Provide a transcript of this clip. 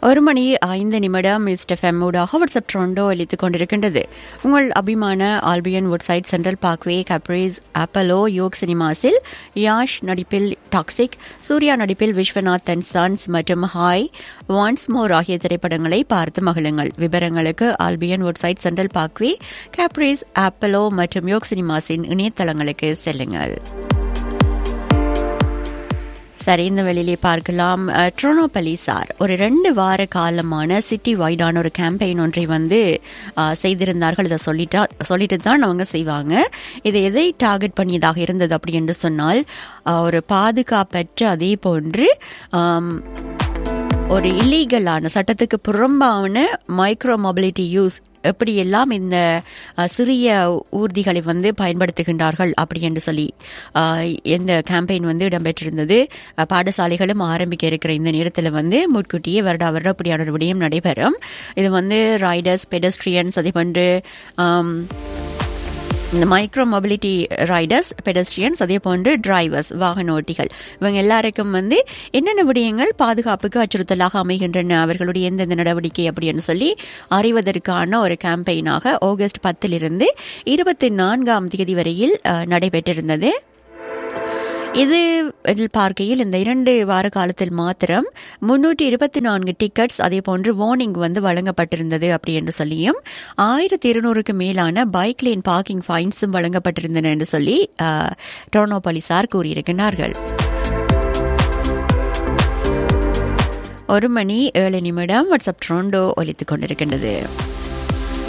ஒரு மணி ஐந்து நிமிடம் மிஸ்டர் ஃபெம்மூடாக வாட்ஸ்அப் ட்ரோண்டோ அளித்துக் கொண்டிருக்கின்றது உங்கள் அபிமான Albion Woodside Central Parkway Caprice Apollo Yog சினிமாஸில் யாஷ் நடிப்பில் டாக்ஸிக் சூர்யா நடிப்பில் விஸ்வநாத் அண்ட் சன்ஸ் மற்றும் ஹாய் வான்ஸ் மோர் ஆகிய திரைப்படங்களை பார்த்து மகிழுங்கள் விவரங்களுக்கு Albion Woodside Central Parkway Caprice Apollo மற்றும் யோக் சினிமாஸின் இணையதளங்களுக்கு செல்லுங்கள் சரி இந்த வெளியிலே பார்க்கலாம் அஹ், ட்ரோனோ பலிசார் ஒரு ரெண்டு வார காலமான சிட்டி வைடான ஒரு கேம்பெயின் ஒன்றை வந்து அஹ், செய்திருந்தார்கள் இதை சொல்லிட்டா சொல்லிட்டு தான் அவங்க செய்வாங்க இதை எதை டார்கெட் பண்ணியதாக இருந்தது அப்படி என்று சொன்னால் அஹ், ஒரு பாதுகாப்பற்ற அதே போன்று ஆம், ஒரு இல்லீகலான சட்டத்துக்கு புறம்பான மைக்ரோ மொபிலிட்டி யூஸ் எப்படியெல்லாம் இந்த அஹ், சிறிய ஊர்திகளை வந்து பயன்படுத்துகின்றார்கள் அப்படி என்று சொல்லி அஹ், இந்த கேம்பெயின் வந்து இடம்பெற்றிருந்தது அஹ், பாடசாலைகளும் ஆரம்பிக்க இருக்கிற இந்த நேரத்தில் வந்து முன்கூட்டியே வருடா வருட அப்படியான ஒரு விடயம் நடைபெறும் இது வந்து ரைடர்ஸ் பெடஸ்ட்ரியன்ஸ் அதே போன்று ஆம், இந்த மைக்ரோ மொபிலிட்டி ரைடர்ஸ் பெடஸ்ட்ரியன்ஸ் அதே போன்று டிரைவர்ஸ் வாகன ஓட்டிகள் இவங்க எல்லாருக்கும் வந்து என்னென்ன விடயங்கள் பாதுகாப்புக்கு அச்சுறுத்தலாக அமைகின்றன அவர்களுடைய எந்தெந்த நடவடிக்கை அப்படின்னு சொல்லி அறிவதற்கான ஒரு கேம்பெயினாக ஆகஸ்ட் பத்திலிருந்து இருபத்தி நான்காம் தேதி வரையில் அஹ், நடைபெற்றிருந்தது இது இதில் பார்க்கையில் இந்த இரண்டு வார காலத்தில் மாத்திரம் முன்னூற்றி இருபத்தி நான்கு டிக்கெட்ஸ் அதே போன்று வார்னிங் வந்து வழங்கப்பட்டிருந்தது அப்படி என்று சொல்லியும் ஆயிரத்தி இருநூறுக்கு மேலான பைக் லேன் பார்க்கிங் ஃபைன்ஸும் வழங்கப்பட்டிருந்தன என்று சொல்லி அஹ், டொரனோ போலீசார் கூறியிருக்கிறார்கள் ஒரு மணி ஏழு நிமிடம் வாட்ஸ்அப் ட்ரோண்டோ ஒலித்துக் கொண்டிருக்கின்றது